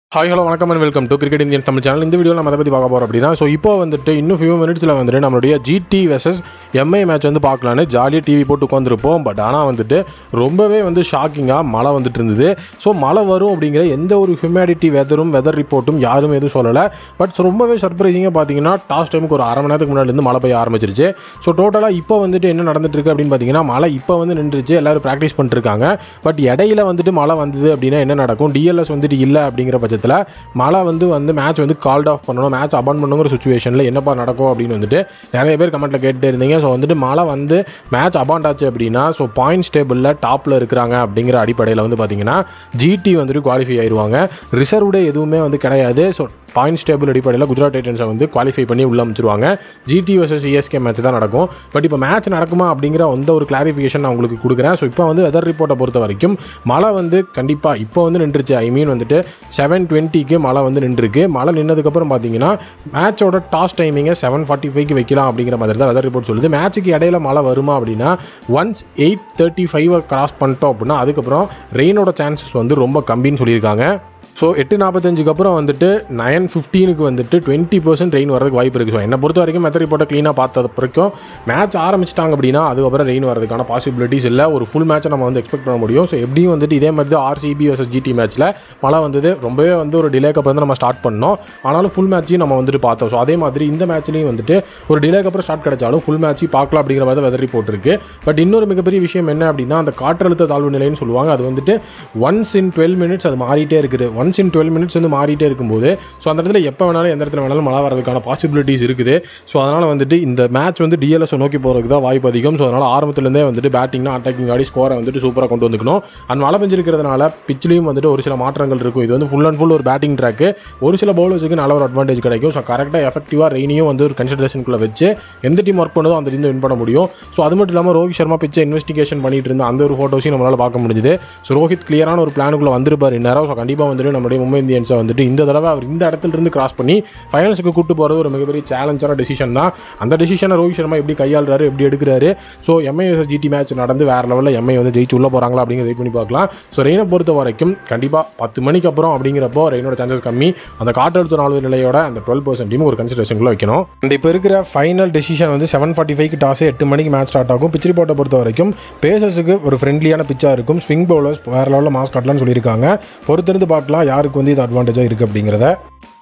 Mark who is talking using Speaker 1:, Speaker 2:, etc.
Speaker 1: hi hello வணக்கம் and welcome to cricket Indian Tamil channel இந்த வீடியோவில் நம்ம அதை பற்றி பார்க்க போகிறோம் அப்படின்னா ஸோ இப்போ வந்துட்டு இன்னும் ஃபியூ மினிட்ஸில் வந்துட்டு நம்மளுடைய ஜிடி வெர்சஸ் எம்ஐ மேட்ச் வந்து பார்க்கலான்னு ஜாலியாக டிவி போட்டு உட்காந்துருப்போம் பட் ஆனால் வந்துட்டு ரொம்பவே வந்து ஷாக்கிங்காக மழை வந்துட்டு இருந்தது ஸோ மழை வரும் அப்படிங்கிற எந்த ஒரு ஹியூமேடிட்டி வெதரும் வெதர் ரிப்போர்ட்டும் யாரும் எதுவும் சொல்லலை பட் ரொம்பவே சர்ப்ரைசிங்காக பார்த்தீங்கன்னா டாஸ் டைமுக்கு ஒரு அரை மணி நேரத்துக்கு முன்னாடி இருந்து மழை பெய்ய ஆரம்பிச்சிருச்சு ஸோ டோட்டலாக இப்போ வந்துட்டு என்ன நடந்துட்டு இருக்கு அப்படின்னு பார்த்தீங்கன்னா மழை இப்போ வந்து நின்றுச்சு எல்லாரும் ப்ராக்டிஸ் பண்ணிருக்காங்க பட் இடையில வந்துட்டு மழை வந்தது அப்படின்னா என்ன நடக்கும் டிஎல்எஸ் வந்துட்டு இல்லை அப்படிங்கிற பட்சத்தில் மழை வந்து வந்து மேட்ச் வந்து கால்ட் ஆஃப் பண்ணணும் மேட்ச் அபான் பண்ணுங்கிற சுச்சுவேஷனில் என்னப்பா நடக்கும் அப்படின்னு வந்துட்டு நிறைய பேர் கமெண்ட்டில் கேட்டுட்டே இருந்தீங்க ஸோ வந்துட்டு மழை வந்து மேட்ச் அபாண்ட் ஆச்சு அப்படின்னா ஸோ பாயிண்ட்ஸ் டேபிளில் டாப்பில் இருக்கிறாங்க அப்படிங்கிற அடிப்படையில் வந்து பார்த்தீங்கன்னா ஜிடி வந்துட்டு குவாலிஃபை ஆயிடுவாங்க ரிசர்வ்டே எதுவுமே வந்து கிடையாது ஸோ பாயிண்ட்ஸ் டேபிள் அடிப்படையில் குஜராத் டைட்டன்ஸை வந்து குவாலிஃபை பண்ணி உள்ள அமைச்சிருவாங்க ஜிடி வர்சஸ் சிஎஸ்கே மேட்ச் தான் நடக்கும் பட் இப்போ மேட்ச் நடக்குமா அப்படிங்கிற எந்த ஒரு கிளாரிஃபிகேஷன் நான் உங்களுக்கு கொடுக்குறேன் ஸோ இப்போ வந்து வெதர் ரிப்போர்ட்டை பொறுத்த வரைக்கும் மழை வந்து கண்டிப்பாக இப்போ வந்து நின்றுச்சு ஐ மீன் வந்துட்டு செவன் டுவெண்ட்டிக்கு மழை வந்து நின்றுருக்கு மழை நின்னதுக்கப்புறம் பார்த்தீங்கன்னா மேட்சோட டாஸ் டைமிங்கை செவன் ஃபார்ட்டி ஃபைவ்க்கு வைக்கலாம் அப்படிங்கிற மாதிரி தான் வெதர் ரிப்போர்ட் சொல்லுது மேட்ச்சுக்கு இடையில மழை வருமா அப்படின்னா ஒன்ஸ் எயிட் தேர்ட்டி ஃபைவை கிராஸ் பண்ணிட்டோம் அப்படின்னா அதுக்கப்புறம் ரெயினோட சான்சஸ் வந்து ரொம்ப கம்மின்னு சொல்லியிருக்காங்க ஸோ எட்டு நாற்பத்தஞ்சுக்கு அப்புறம் வந்துட்டு நைன் ஃபிஃப்டீனுக்கு வந்துட்டு டுவெண்ட்டி பர்சன்ட் ரெயின் வரதுக்கு வாய்ப்பு இருக்குது ஸோ என்னை பொறுத்த வரைக்கும் மெத்தட் ரிப்போர்ட்டை க்ளீனாக பார்த்தது வரைக்கும் மேட்ச் ஆரம்பிச்சிட்டாங்க அப்படின்னா அதுக்கப்புறம் ரெயின் வரதுக்கான பாசிபிலிட்டிஸ் இல்லை ஒரு ஃபுல் மேட்சை நம்ம வந்து எக்ஸ்பெக்ட் பண்ண முடியும் ஸோ எப்படியும் வந்துட்டு இதே மாதிரி தான் ஆர்சிபி வர்சஸ் ஜிடி மேட்ச்சில் மழை வந்தது ரொம்பவே வந்து ஒரு டிலேக்கு அப்புறம் தான் நம்ம ஸ்டார்ட் பண்ணோம் ஆனாலும் ஃபுல் மேட்சையும் நம்ம வந்துட்டு பார்த்தோம் ஸோ அதே மாதிரி இந்த மேட்ச்லையும் வந்துட்டு ஒரு டிலேக்கு அப்புறம் ஸ்டார்ட் கிடைச்சாலும் ஃபுல் மேட்ச் பார்க்கலாம் அப்படிங்கிற மாதிரி தான் வெதர் ரிப்போர்ட் இருக்குது பட் இன்னொரு மிகப்பெரிய விஷயம் என்ன அப்படின்னா அந்த காற்றழுத்த தாழ்வு நிலைன்னு சொல்லுவாங்க அது வந்துட்டு ஒன்ஸ் இன் டுவெல் மினிட்ஸ் அது மாறிட்டே இருக்குது ஒன்ஸ் இன் டுவெல் மினிட்ஸ் வந்து மாறிட்டே இருக்கும்போது ஸோ அந்த இடத்துல எப்போ வேணாலும் எந்த இடத்துல வேணாலும் மழை வரதுக்கான பாசிபிலிட்டிஸ் இருக்குது ஸோ அதனால் வந்துட்டு இந்த மேட்ச் வந்து டிஎல்எஸ் நோக்கி போகிறதுக்கு தான் வாய்ப்பு அதிகம் ஸோ அதனால் ஆரம்பத்துலேருந்தே வந்துட்டு பேட்டிங்னா அட்டாக்கிங் ஆடி ஸ்கோரை வந்துட்டு சூப்பராக கொண்டு வந்துக்கணும் அண்ட் மழை பெஞ்சிருக்கிறதுனால பிச்சிலையும் வந்துட்டு ஒரு சில மாற்றங்கள் இருக்கும் இது வந்து ஃபுல் அண்ட் ஃபுல் ஒரு பேட்டிங் ட்ராக்கு ஒரு சில பவுலர்ஸுக்கு நல்ல ஒரு அட்வான்டேஜ் கிடைக்கும் ஸோ கரெக்டாக எஃபெக்டிவாக ரெய்னியும் வந்து ஒரு கன்சிடரேஷனுக்குள்ளே வச்சு எந்த டீம் ஒர்க் பண்ணுதோ அந்த டீம் வின் பண்ண முடியும் ஸோ அது மட்டும் இல்லாமல் ரோஹித் சர்மா பிச்சை இன்வெஸ்டிகேஷன் பண்ணிட்டு இருந்த அந்த ஒரு ஃபோட்டோஸையும் நம்மளால் பார்க்க முடிஞ்சுது ஸோ ரோஹித் கிளியரான ஒரு பிளானுக்குள்ளே வந்திருப்பார் இந்நேரம் ஸோ கண்டிப்பாக வந்துட்டு நம்மளுடைய மும்பை இந்தியன்ஸை வந்துட்டு இந்த தடவை அவர் இந்த இடத்துல இருந்து கிராஸ் பண்ணி ஃபைனல்ஸுக்கு கூட்டு போகிறது ஒரு மிகப்பெரிய சேலஞ்சான டெசிஷன் தான் அந்த டெசிஷனை ரோஹித் சர்மா எப்படி கையாளுறாரு எப்படி எடுக்கிறாரு so MI versus GT match நடந்து வேறு லெவலில் எம்ஐ வந்து ஜெயிச்சு உள்ள போகிறாங்களா அப்படிங்கிறத வெயிட் பண்ணி பார்க்கலாம் ஸோ ரெயினை பொறுத்த வரைக்கும் கண்டிப்பாக பத்து மணிக்கு அப்புறம் அப்படிங்கிறப்போ ரெயினோட சான்சஸ் கம்மி அந்த காற்றழுத்த நாலு நிலையோட அந்த டுவெல் பர்சன்ட் டீம் ஒரு கன்சிடரேஷனுக்குள்ள வைக்கணும் அண்ட் இப்போ இருக்கிற ஃபைனல் டெசிஷன் வந்து செவன் ஃபார்ட்டி ஃபைவ்க்கு டாஸ் எட்டு மணிக்கு மேட்ச் ஸ்டார்ட் ஆகும் பிச் ரிப்போர்ட்டை பொறுத்த வரைக்கும் பேசர்ஸுக்கு ஒரு ஃப்ரெண்ட்லியான பிச்சாக இருக்கும் ஸ்விங் பவுலர்ஸ் வேறு லெவலில் மாஸ் காட்டலாம்னு சொல்லியிருக்காங்க பொறுத்திருந்து பார்க்கலாம் யாருக்கு வந்து இது அட்வான்டேஜாக இருக்குது அப்படிங்கிறத